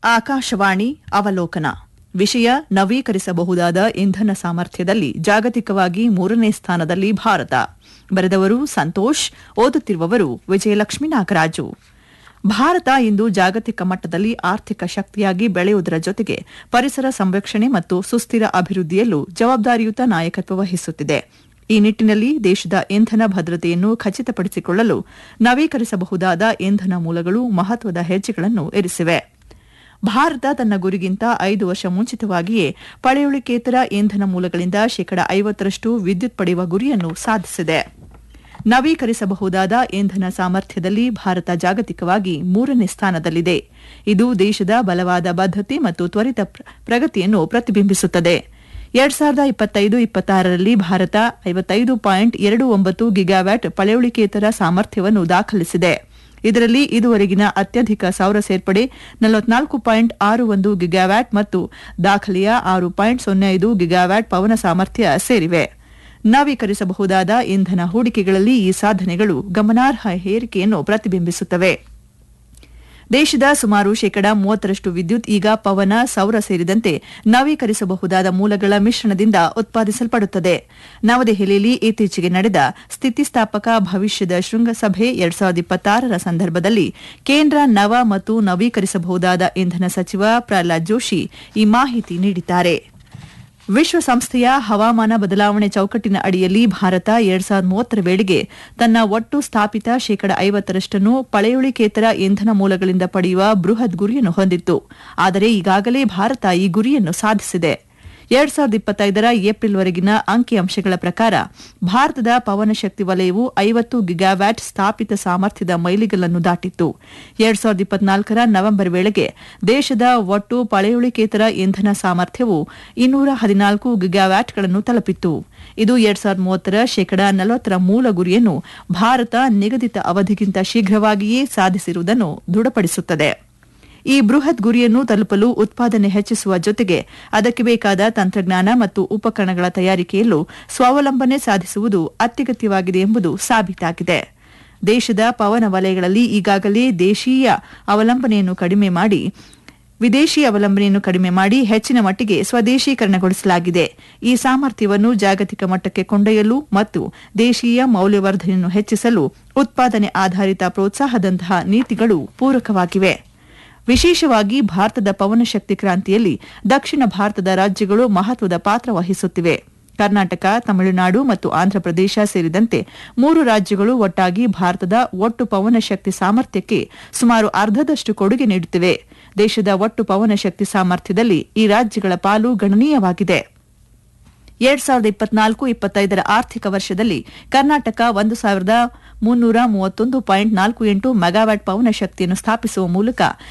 ಆಕಾಶವಾಣಿ ಅವಲೋಕನ ವಿಷಯ ನವೀಕರಿಸಬಹುದಾದ ಇಂಧನ ಸಾಮರ್ಥ್ಯದಲ್ಲಿ ಜಾಗತಿಕವಾಗಿ ಮೂರನೇ ಸ್ಥಾನದಲ್ಲಿ ಭಾರತ ಬರೆದವರು ಸಂತೋಷ್ ಓದುತ್ತಿರುವವರು ವಿಜಯಲಕ್ಷ್ಮೀ ನಾಗರಾಜು ಭಾರತ ಇಂದು ಜಾಗತಿಕ ಮಟ್ಟದಲ್ಲಿ ಆರ್ಥಿಕ ಶಕ್ತಿಯಾಗಿ ಬೆಳೆಯುವುದರ ಜೊತೆಗೆ ಪರಿಸರ ಸಂರಕ್ಷಣೆ ಮತ್ತು ಸುಸ್ಥಿರ ಅಭಿವೃದ್ಧಿಯಲ್ಲೂ ಜವಾಬ್ದಾರಿಯುತ ನಾಯಕತ್ವ ವಹಿಸುತ್ತಿದೆ ಈ ನಿಟ್ಟಿನಲ್ಲಿ ದೇಶದ ಇಂಧನ ಭದ್ರತೆಯನ್ನು ಖಚಿತಪಡಿಸಿಕೊಳ್ಳಲು ನವೀಕರಿಸಬಹುದಾದ ಇಂಧನ ಮೂಲಗಳು ಮಹತ್ವದ ಹೆಜ್ಜೆಗಳನ್ನು ಇರಿಸಿವೆ ಭಾರತ ತನ್ನ ಗುರಿಗಿಂತ ಐದು ವರ್ಷ ಮುಂಚಿತವಾಗಿಯೇ ಪಳೆಯುಳಿಕೇತರ ಇಂಧನ ಮೂಲಗಳಿಂದ ಶೇಕಡ ಐವತ್ತರಷ್ಟು ವಿದ್ಯುತ್ ಪಡೆಯುವ ಗುರಿಯನ್ನು ಸಾಧಿಸಿದೆ ನವೀಕರಿಸಬಹುದಾದ ಇಂಧನ ಸಾಮರ್ಥ್ಯದಲ್ಲಿ ಭಾರತ ಜಾಗತಿಕವಾಗಿ ಮೂರನೇ ಸ್ಥಾನದಲ್ಲಿದೆ ಇದು ದೇಶದ ಬಲವಾದ ಬದ್ಧತೆ ಮತ್ತು ತ್ವರಿತ ಪ್ರ- ಪ್ರಗತಿಯನ್ನು ಪ್ರತಿಬಿಂಬಿಸುತ್ತದೆ ಎರಡ್ ಸಾವಿರದ ಇಪ್ಪತ್ತೈದು ಇಪ್ಪತ್ತಾರರಲ್ಲಿ ಭಾರತ ಐವತ್ತೈದು ಪಾಯಿಂಟ್ ಎರಡು ಒಂಬತ್ತು ಗಿಗಾವ್ಯಾಟ್ ಪಳೆಯುಳಿಕೇತರ ಸಾಮರ್ಥ್ಯವನ್ನು ದಾಖಲಿಸಿದೆ ಇದರಲ್ಲಿ ಇದುವರೆಗಿನ ಅತ್ಯಧಿಕ ಸೌರ ಸೇರ್ಪಡೆ ನಲವತ್ನಾಲ್ಕು ಪಾಯಿಂಟ್ ಆರು ಒಂದು ಗಿಗಾವ್ಯಾಟ್ ಮತ್ತು ದಾಖಲೆಯ ಆರು ಪಾಯಿಂಟ್ ಸೊನ್ನೆ ಐದು ಗಿಗಾವ್ಯಾಟ್ ಪವನ ಸಾಮರ್ಥ್ಯ ಸೇರಿವೆ ನವೀಕರಿಸಬಹುದಾದ ಇಂಧನ ಹೂಡಿಕೆಗಳಲ್ಲಿ ಈ ಸಾಧನೆಗಳು ಗಮನಾರ್ಹ ಏರಿಕೆಯನ್ನು ಪ್ರತಿಬಿಂಬಿಸುತ್ತವೆ ದೇಶದ ಸುಮಾರು ಶೇಕಡ ಮೂವತ್ತರಷ್ಟು ವಿದ್ಯುತ್ ಈಗ ಪವನ ಸೌರ ಸೇರಿದಂತೆ ನವೀಕರಿಸಬಹುದಾದ ಮೂಲಗಳ ಮಿಶ್ರಣದಿಂದ ಉತ್ಪಾದಿಸಲ್ಪಡುತ್ತದೆ ನವದೆಹಲಿಯಲ್ಲಿ ಇತ್ತೀಚೆಗೆ ನಡೆದ ಸ್ಥಿತಿಸ್ಥಾಪಕ ಭವಿಷ್ಯದ ಶೃಂಗಸಭೆ ಎರಡ್ ಸಾವಿರದ ಇಪ್ಪತ್ತಾರರ ಸಂದರ್ಭದಲ್ಲಿ ಕೇಂದ್ರ ನವ ಮತ್ತು ನವೀಕರಿಸಬಹುದಾದ ಇಂಧನ ಸಚಿವ ಪ್ರಹ್ಲಾದ್ ಜೋಶಿ ಈ ಮಾಹಿತಿ ನೀಡಿದ್ದಾರೆ ವಿಶ್ವಸಂಸ್ಥೆಯ ಹವಾಮಾನ ಬದಲಾವಣೆ ಚೌಕಟ್ಟಿನ ಅಡಿಯಲ್ಲಿ ಭಾರತ ಎರಡ್ ಸಾವಿರದ ಮೂವತ್ತರ ವೇಳೆಗೆ ತನ್ನ ಒಟ್ಟು ಸ್ಥಾಪಿತ ಶೇಕಡ ಐವತ್ತರಷ್ಟನ್ನು ಪಳೆಯುಳಿಕೇತರ ಇಂಧನ ಮೂಲಗಳಿಂದ ಪಡೆಯುವ ಬೃಹತ್ ಗುರಿಯನ್ನು ಹೊಂದಿತ್ತು ಆದರೆ ಈಗಾಗಲೇ ಭಾರತ ಈ ಗುರಿಯನ್ನು ಸಾಧಿಸಿದೆ ಎರಡ್ ಸಾವಿರದ ಇಪ್ಪತ್ತೈದರ ಏಪ್ರಿಲ್ವರೆಗಿನ ಅಂಕಿಅಂಶಗಳ ಪ್ರಕಾರ ಭಾರತದ ಪವನ ಶಕ್ತಿ ವಲಯವು ಐವತ್ತು ಗಿಗಾವ್ಯಾಟ್ ಸ್ಥಾಪಿತ ಸಾಮರ್ಥ್ಯದ ಮೈಲಿಗಲ್ಲನ್ನು ದಾಟಿತ್ತು ಎರಡ್ ಸಾವಿರದ ಇಪ್ಪತ್ನಾಲ್ಕರ ನವೆಂಬರ್ ವೇಳೆಗೆ ದೇಶದ ಒಟ್ಟು ಪಳೆಯುಳಿಕೇತರ ಇಂಧನ ಸಾಮರ್ಥ್ಯವು ಇನ್ನೂರ ಹದಿನಾಲ್ಕು ಗಿಗಾವ್ಯಾಟ್ಗಳನ್ನು ತಲುಪಿತ್ತು ಇದು ಎರಡ್ ಸಾವಿರದ ಮೂವತ್ತರ ಶೇಕಡ ನಲವತ್ತರ ಮೂಲ ಗುರಿಯನ್ನು ಭಾರತ ನಿಗದಿತ ಅವಧಿಗಿಂತ ಶೀಘ್ರವಾಗಿಯೇ ಸಾಧಿಸಿರುವುದನ್ನು ದೃಢಪಡಿಸುತ್ತದೆ ಈ ಬೃಹತ್ ಗುರಿಯನ್ನು ತಲುಪಲು ಉತ್ಪಾದನೆ ಹೆಚ್ಚಿಸುವ ಜೊತೆಗೆ ಅದಕ್ಕೆ ಬೇಕಾದ ತಂತ್ರಜ್ಞಾನ ಮತ್ತು ಉಪಕರಣಗಳ ತಯಾರಿಕೆಯಲ್ಲೂ ಸ್ವಾವಲಂಬನೆ ಸಾಧಿಸುವುದು ಅತ್ಯಗತ್ಯವಾಗಿದೆ ಎಂಬುದು ಸಾಬೀತಾಗಿದೆ ದೇಶದ ಪವನ ವಲಯಗಳಲ್ಲಿ ಈಗಾಗಲೇ ದೇಶೀಯ ಅವಲಂಬನೆಯನ್ನು ಕಡಿಮೆ ಮಾಡಿ ವಿದೇಶಿ ಅವಲಂಬನೆಯನ್ನು ಕಡಿಮೆ ಮಾಡಿ ಹೆಚ್ಚಿನ ಮಟ್ಟಿಗೆ ಸ್ವದೇಶೀಕರಣಗೊಳಿಸಲಾಗಿದೆ ಈ ಸಾಮರ್ಥ್ಯವನ್ನು ಜಾಗತಿಕ ಮಟ್ಟಕ್ಕೆ ಕೊಂಡೊಯ್ಯಲು ಮತ್ತು ದೇಶೀಯ ಮೌಲ್ಯವರ್ಧನೆಯನ್ನು ಹೆಚ್ಚಿಸಲು ಉತ್ಪಾದನೆ ಆಧಾರಿತ ಪ್ರೋತ್ಸಾಹದಂತಹ ನೀತಿಗಳು ಪೂರಕವಾಗಿವೆ ವಿಶೇಷವಾಗಿ ಭಾರತದ ಪವನ ಶಕ್ತಿ ಕ್ರಾಂತಿಯಲ್ಲಿ ದಕ್ಷಿಣ ಭಾರತದ ರಾಜ್ಯಗಳು ಮಹತ್ವದ ಪಾತ್ರ ವಹಿಸುತ್ತಿವೆ ಕರ್ನಾಟಕ ತಮಿಳುನಾಡು ಮತ್ತು ಆಂಧ್ರಪ್ರದೇಶ ಸೇರಿದಂತೆ ಮೂರು ರಾಜ್ಯಗಳು ಒಟ್ಟಾಗಿ ಭಾರತದ ಒಟ್ಟು ಪವನ ಶಕ್ತಿ ಸಾಮರ್ಥ್ಯಕ್ಕೆ ಸುಮಾರು ಅರ್ಧದಷ್ಟು ಕೊಡುಗೆ ನೀಡುತ್ತಿವೆ ದೇಶದ ಒಟ್ಟು ಪವನ ಶಕ್ತಿ ಸಾಮರ್ಥ್ಯದಲ್ಲಿ ಈ ರಾಜ್ಯಗಳ ಪಾಲು ಗಣನೀಯವಾಗಿದೆ ಎರಡ್ ಸಾವಿರದ ಇಪ್ಪತ್ನಾಲ್ಕು ಇಪ್ಪತ್ತೈದರ ಆರ್ಥಿಕ ವರ್ಷದಲ್ಲಿ ಕರ್ನಾಟಕ ಒಂದು ಸಾವಿರದ ಮುನ್ನೂರ ಮೂವತ್ತೊಂದು ಪಾಯಿಂಟ್ ನಾಲ್ಕು ಎಂಟು ಮೆಗಾವ್ಯಾಟ್ ಪವನ ಶಕ್ತಿಯನ್ನು ಸ್ಥಾಪಿಸುವ ಮೂಲಕ